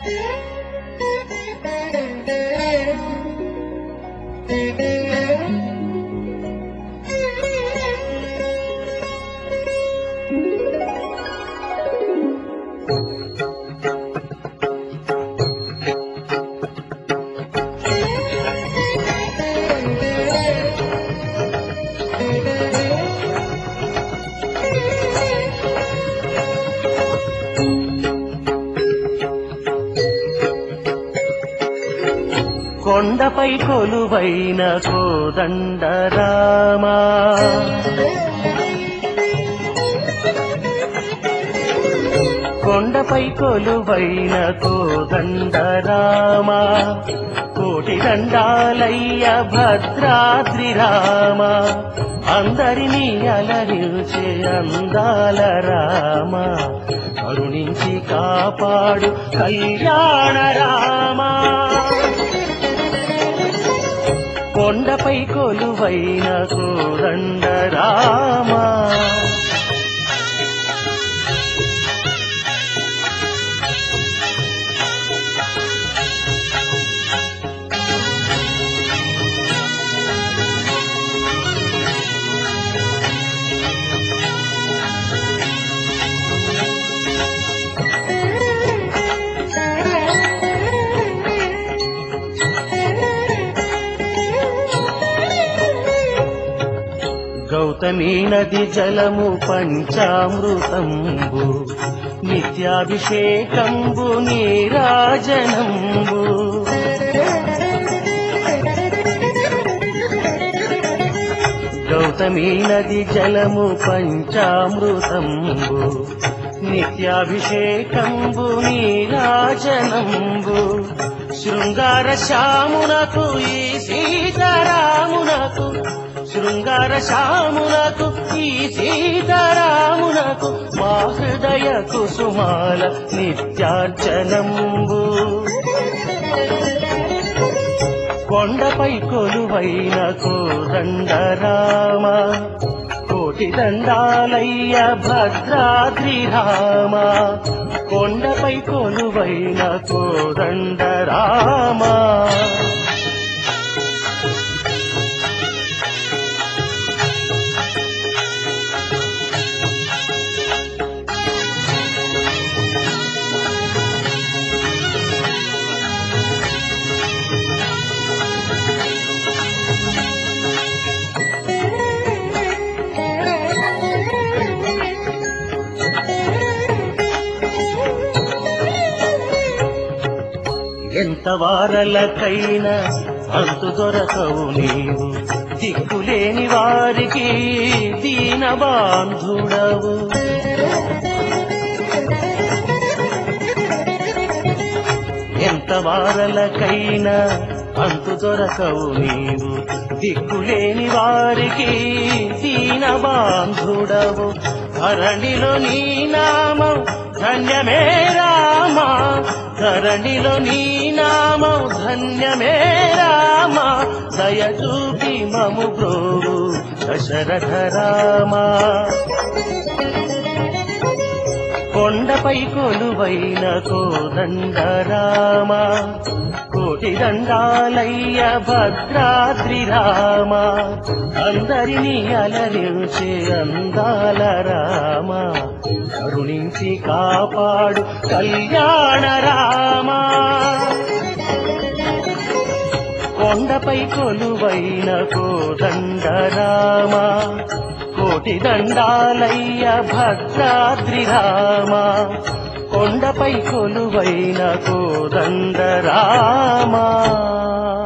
కొండపై కొలువైన కోదండరామా కొండపై కొలువైన కోదండరామా కోటి దండాలయ్య భద్రాద్రి రామ అందరినీ అలరించే అందాల రామ కరుణించి కాపాడు కళ్యాణ రామా కొండపై కొలువైన కోదండ రామా గౌతమి నది జలము పంచామృతంబు నిత్యాభిషేకంబు నీరాజనంబు గౌతమి నది జలము పంచామృతంబు నిత్యాభిషేకంబు నీరాజనంబు శృంగార శ్యామునకు ఈ సీతారామునకు శృంగార శ్యామునకు ఈ సీతారామునకు మా హృదయ కుసుమాల నిత్యార్చనంబు కొండపై కొలువైన కోదండరామ కోటి దండాలయ్య భద్రాద్రి రామ కొండపై కొలువైన కోదండరామ ఎంత వారలకైనా అంతు దొరకవు నీవు దిక్కులేని వారికి దీన బాంధుడవు ఎంత వారలకైనా అంతు దొరకవు నీవు దిక్కులేని వారికి దీన బాంధుడవు ధరణిలో నీ నామం ధన్యమే రామా ధరణిలో నీ నామం ధన్యమే రామా దయ చూపి మము బ్రోవు దశరథ రామా కొండపై కొలువైన కోదండ రామ కోటి దండాలయ్య భద్రాద్రి రామ అందరినీ అలరించే అందాల రామ కరుణించి కాపాడు కళ్యాణ రామ కొండపై కొలువైన కోదండ రామ కోటి దండాలయ్య భద్రాద్రి రామ కొండపై కొలువైన కోదండ రామ